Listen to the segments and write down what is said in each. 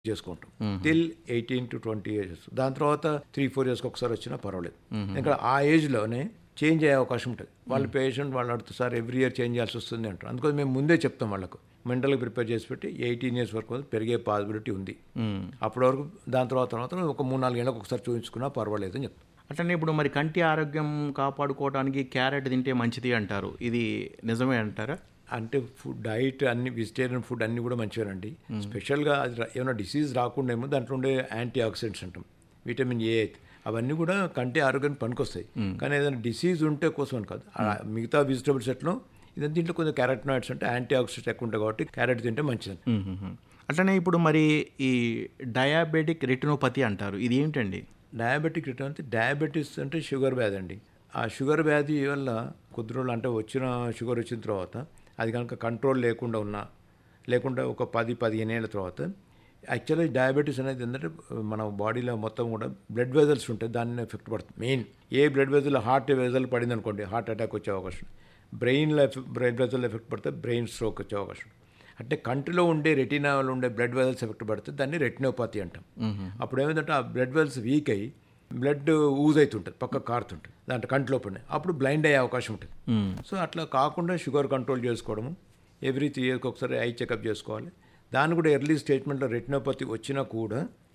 చేసుకుంటాం till eighteen to twenty years దాని తర్వాత త్రీ ఫోర్ ఇయర్స్కి ఒకసారి వచ్చినా పర్వాలేదు ఇంకా ఆ ఏజ్లోనే చేంజ్ అయ్యే అవకాశం ఉంటుంది వాళ్ళ పేషెంట్ వాళ్ళు అడుగుతారు సార్ ఎవ్రీ ఇయర్ చేంజ్ చేయాల్సి వస్తుంది అంటారు అందుకోసం మేము ముందే చెప్తాం వాళ్ళకు మెంటల్గా ప్రిపేర్ చేసి పెట్టి ఎయిటీన్ ఇయర్స్ వరకు పెరిగే పాసిబిలిటీ ఉంది అప్పటి వరకు దాని తర్వాత తర్వాత ఒక మూడు నాలుగు ఏళ్ళకి ఒకసారి చూపించుకున్నా పర్వాలేదు అని చెప్తాం అట్లనే ఇప్పుడు మరి కంటి ఆరోగ్యం కాపాడుకోవడానికి క్యారెట్ తింటే మంచిది అంటారు ఇది నిజమే అంటారా అంటే ఫుడ్ డైట్ అన్ని వెజిటేరియన్ ఫుడ్ అన్ని కూడా మంచివేనండి స్పెషల్గా అది రా- ఏమైనా డిసీజ్ రాకుండా ఏమో దాంట్లో ఉండే యాంటీ ఆక్సిడెంట్స్ అంటాం విటమిన్ ఏ అవన్నీ కూడా కంటి ఆరోగ్యానికి పనికొస్తాయి కానీ ఏదైనా డిసీజ్ ఉంటే కోసం అని కాదు ఆ మిగతా వెజిటబుల్స్ ఎట్లో ఇదంతా దీంట్లో కొంచెం క్యారెట్నాయిడ్స్ అంటే యాంటీ ఆక్సిడెంట్స్ ఎక్కువ ఉంటాయి కాబట్టి క్యారెట్ తింటే మంచిది మ్మ్. అట్లనే ఇప్పుడు మరి ఈ డయాబెటిక్ రెటినోపతి అంటారు ఇది ఏమిటండి డయాబెటిక్ రిటర్న్ అంటే డయాబెటీస్ అంటే షుగర్ వ్యాధి అండి ఆ షుగర్ వ్యాధి వల్ల కొద్ది రోజులు అంటే వచ్చిన షుగర్ వచ్చిన తర్వాత అది కనుక కంట్రోల్ లేకుండా ఉన్నా లేకుండా ఒక పది పదిహేను ఏళ్ళ తర్వాత యాక్చువల్లీ డయాబెటీస్ అనేది ఏంటంటే మన బాడీలో మొత్తం కూడా బ్లడ్ వెజల్స్ ఉంటాయి దాన్ని ఎఫెక్ట్ పడుతుంది మెయిన్ ఏ బ్లడ్ వెజల్ హార్ట్ వెజల్ పడింది అనుకోండి హార్ట్ అటాక్ వచ్చే అవకాశం బ్రెయిన్లో బ్లడ్ వెజల్ ఎఫెక్ట్ పడితే బ్రెయిన్ స్ట్రోక్ వచ్చే అవకాశం ఉంది. అంటే కంటిలో ఉండే రెటీనాలో ఉండే బ్లడ్ వెజల్స్ ఎఫెక్ట్ పడితే దాన్ని రెటినోపతి అంటాం అప్పుడు ఏమైందంటే ఆ బ్లడ్ వెజల్స్ వీక్ అయ్యి బ్లడ్ ఊజ్ అవుతుంటుంది పక్క కారుతుంటుంది దాంట్లో కంటిలో పడినాయి అప్పుడు బ్లైండ్ అయ్యే అవకాశం ఉంటుంది సో అట్లా కాకుండా షుగర్ కంట్రోల్ చేసుకోవడము ఎవ్రీ త్రీ ఇయర్కి ఒకసారి ఐ చెకప్ చేసుకోవాలి దాన్ని కూడా ఎర్లీ స్టేట్మెంట్లో రెటినోపతి వచ్చినా కూడా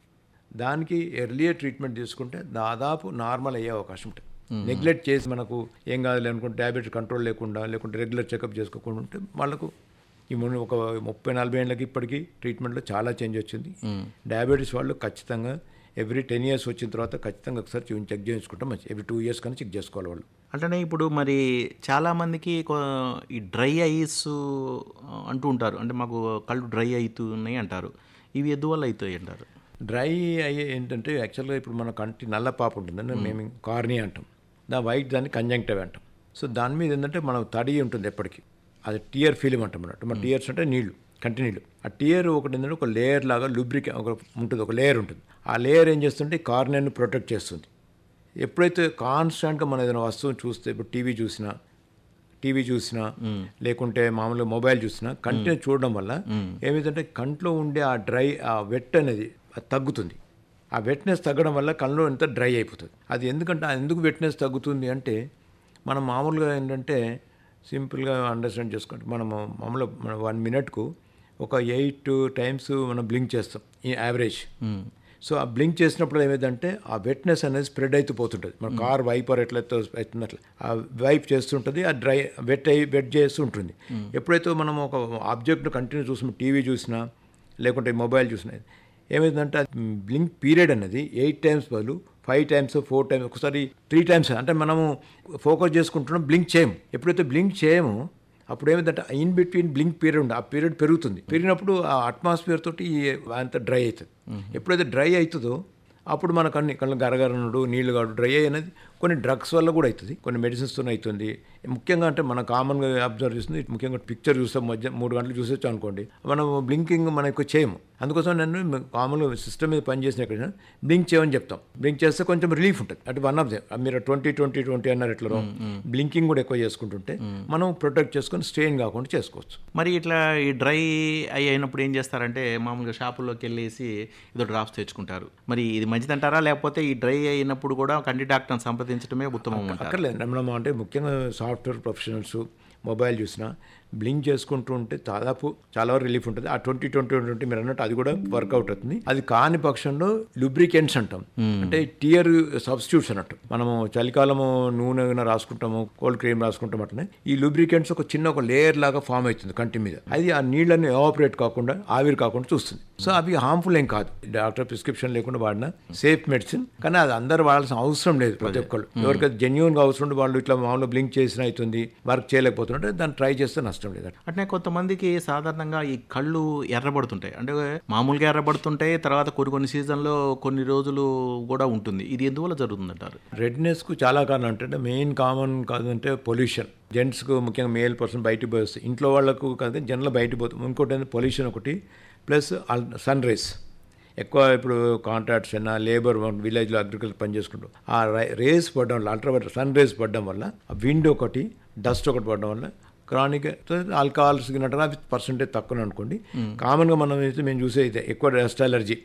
దానికి ఎర్లియర్ ట్రీట్మెంట్ తీసుకుంటే దాదాపు నార్మల్ అయ్యే అవకాశం ఉంటుంది నెగ్లెక్ట్ చేసి మనకు ఏం కాదులే అనుకుంటే డయాబెటీస్ కంట్రోల్ లేకుండా లేకుంటే రెగ్యులర్ చెకప్ చేసుకోకుండా ఉంటే వాళ్ళకు ఈ మొన్న ఒక ముప్పై నలభై ఏళ్ళకి ఇప్పటికీ ట్రీట్మెంట్లో చాలా చేంజ్ వచ్చింది డయాబెటీస్ వాళ్ళు ఖచ్చితంగా ఎవ్రీ టెన్ ఇయర్స్ వచ్చిన తర్వాత ఖచ్చితంగా ఒకసారి చూపించి చెక్ చేయించుకుంటే మంచి ఎవ్రీ టూ ఇయర్స్ కానీ చెక్ చేసుకోవాలి వాళ్ళు అట్లనే ఇప్పుడు మరి చాలామందికి కొ- ఈ డ్రై ఐస్ అంటూ ఉంటారు అంటే మాకు కళ్ళు డ్రై అవుతున్నాయి అంటారు ఇవి ఎందువల్ల అవుతాయి అంటారు డ్రై అయ్యే ఏంటంటే యాక్చువల్గా ఇప్పుడు మన కంటి నల్ల పాప ఉంటుందండి మేము కార్నీ అంటాం దా వైట్ దాన్ని కంజంక్టివ్ అంటాం సో దాని మీద ఏంటంటే మనం తడి ఉంటుంది ఎప్పటికీ అది టియర్ ఫిలిం అంటాం అన్నట్టు మన టియర్స్ అంటే నీళ్లు కంటి నీళ్ళు ఆ టియర్ ఒకటి ఏంటంటే ఒక లేయర్ లాగా లూబ్రిక ఒక ఉంటుంది ఒక లేయర్ ఉంటుంది ఆ లేయర్ ఏం చేస్తుంటే కార్నియాన్ని ప్రొటెక్ట్ చేస్తుంది ఎప్పుడైతే కాన్స్టాంట్గా మనం ఏదైనా వస్తువుని చూస్తే ఇప్పుడు టీవీ చూసినా టీవీ చూసినా లేకుంటే మామూలుగా మొబైల్ చూసినా కంటిన్యూ చూడడం వల్ల ఏమైందంటే కంట్లో ఉండే ఆ డ్రై ఆ వెట్ అనేది అది తగ్గుతుంది ఆ వెట్నెస్ తగ్గడం వల్ల కళ్ళు ఎంత డ్రై అయిపోతుంది అది ఎందుకంటే ఆ ఎందుకు వెట్నెస్ తగ్గుతుంది అంటే మనం మామూలుగా ఏంటంటే సింపుల్గా అండర్స్టాండ్ చేసుకోండి మనము మామూలుగా మన వన్ మినిట్కు ఒక ఎయిట్ టైమ్స్ మనం బ్లింక్ చేస్తాం ఈ యావరేజ్ సో ఆ బ్లింక్ చేసినప్పుడు ఏమైందంటే ఆ వెట్నెస్ అనేది స్ప్రెడ్ అవుతూ పోతుంటుంది మన కార్ వైపర్ ఎట్లయితే అవుతుంది అట్లా ఆ వైప్ చేస్తుంటుంది ఆ డ్రై వెట్ అయ్యి వెట్ చేస్తూ ఉంటుంది ఎప్పుడైతే మనం ఒక ఆబ్జెక్ట్ను కంటిన్యూ చూసిన టీవీ చూసినా లేకుంటే మొబైల్ చూసినా ఏమైందంటే బ్లింక్ పీరియడ్ అనేది ఎయిట్ టైమ్స్ బదులు ఫైవ్ టైమ్స్ ఫోర్ టైమ్స్ ఒకసారి త్రీ టైమ్స్ అంటే మనము ఫోకస్ చేసుకుంటున్నాం బ్లింక్ చేయము ఎప్పుడైతే బ్లింక్ చేయమో అప్పుడు ఏమైందంటే ఇన్ బిట్వీన్ బ్లింక్ పీరియడ్ ఉంది ఆ పీరియడ్ పెరుగుతుంది పెరిగినప్పుడు ఆ అట్మాస్ఫియర్ తోటి అంత డ్రై అవుతుంది ఎప్పుడైతే డ్రై అవుతుందో అప్పుడు మన కన్ను కళ్ళు గరగరనుడు నీళ్లు కాడు డ్రై అనేది కొన్ని డ్రగ్స్ వల్ల కూడా అవుతుంది కొన్ని మెడిసిన్స్తో అవుతుంది ముఖ్యంగా అంటే మన కామన్గా అబ్జర్వ్ చేస్తుంది ముఖ్యంగా పిక్చర్ చూస్తాం మధ్య మూడు గంటలు చూసొచ్చు అనుకోండి మనం బ్లింకింగ్ మనకు చేయము అందుకోసం నేను కామన్గా సిస్టమ్ మీద పనిచేసిన ఎక్కడైనా బ్లింక్ చేయమని చెప్తాం బ్లింక్ చేస్తే కొంచెం రిలీఫ్ ఉంటుంది అంటే వన్ ఆఫ్ దే మీరు ట్వంటీ ట్వంటీ ట్వంటీ అన్నారు ఎట్లా బ్లింకింగ్ కూడా ఎక్కువ చేసుకుంటుంటే మనం ప్రొటెక్ట్ చేసుకొని స్ట్రెయిన్ కాకుండా చేసుకోవచ్చు మరి ఇట్లా ఈ డ్రై అయి అయినప్పుడు ఏం చేస్తారంటే మామూలుగా షాపుల్లోకి వెళ్ళేసి ఏదో డ్రాప్స్ తెచ్చుకుంటారు మరి ఇది మంచిదంటారా లేకపోతే ఈ డ్రై అయినప్పుడు కూడా కంటి డాక్టర్ని సంప్రదించడమే ఉత్తమం అంటారు అక్కర్లేదు మనం అంటే ముఖ్యంగా సాఫ్ట్వేర్ ప్రొఫెషనల్స్ మొబైల్ చూసినా బ్లింక్ చేసుకుంటూ ఉంటే దాదాపు చాలా వరకు రిలీఫ్ ఉంటుంది ఆ ట్వంటీ ట్వంటీ ట్వంటీ మీరు అన్నట్టు అది కూడా వర్కౌట్ అవుతుంది అది కాని పక్షంలో లూబ్రికెంట్స్ అంటాం అంటే టియర్ సబ్స్టిట్యూట్స్ అన్నట్టు మనము చలికాలము నూనె ఏమైనా రాసుకుంటాము కోల్డ్ క్రీమ్ రాసుకుంటాం అట్లనే ఈ లూబ్రికెంట్స్ ఒక చిన్న ఒక లేయర్ లాగా ఫామ్ అవుతుంది కంటి మీద అది ఆ నీళ్ళని ఎవాపరేట్ కాకుండా ఆవిరి కాకుండా చూస్తుంది సో అవి హార్మ్ఫుల్ ఏం కాదు డాక్టర్ ప్రిస్క్రిప్షన్ లేకుండా వాడిన సేఫ్ మెడిసిన్ కానీ అది అందరు వాడాల్సిన అవసరం లేదు ప్రతి ఒక్కళ్ళు ఎవరికైతే జెన్యున్గా అవసరం ఉంటే వాళ్ళు ఇట్లా మామూలుగా బ్లింక్ చేసిన అవుతుంది వర్క్ చేయలేకపోతుంటే దాన్ని ట్రై చేస్తే నష్టం లేదు అట్నే కొంతమందికి సాధారణంగా ఈ కళ్ళు ఎర్రబడుతుంటాయి అంటే మామూలుగా ఎర్రబడుతుంటాయి తర్వాత కొన్ని కొన్ని సీజన్లో కొన్ని రోజులు కూడా ఉంటుంది ఇది ఎందువల్ల జరుగుతుందంటారు రెడ్నెస్కు చాలా కారణం అంటే మెయిన్ కామన్ కాదంటే పొల్యూషన్ జెంట్స్కు ముఖ్యంగా మేల్ పర్సన్ బయటికి పోయి ఇంట్లో వాళ్ళకు కాదు జనరల్ బయటికి పోతాం ఇంకోటి ఏంటంటే పొల్యూషన్ ఒకటి ప్లస్ సన్ రైస్ ఎక్కువ ఇప్పుడు కాంట్రాక్ట్స్ అయినా లేబర్ విలేజ్లో అగ్రికల్చర్ పని చేసుకుంటాం ఆ రేస్ పడడం వల్ల అల్ట్రా సన్ రేస్ పడడం వల్ల విండ్ ఒకటి డస్ట్ ఒకటి పడడం వల్ల క్రానిక్ ఆల్కహాల్స్ గినట్టు అవి పర్సంటేజ్ తక్కువ అనుకోండి కామన్గా మనం అయితే మేము చూసే అయితే ఎక్కువ డస్ట్ అలర్జీ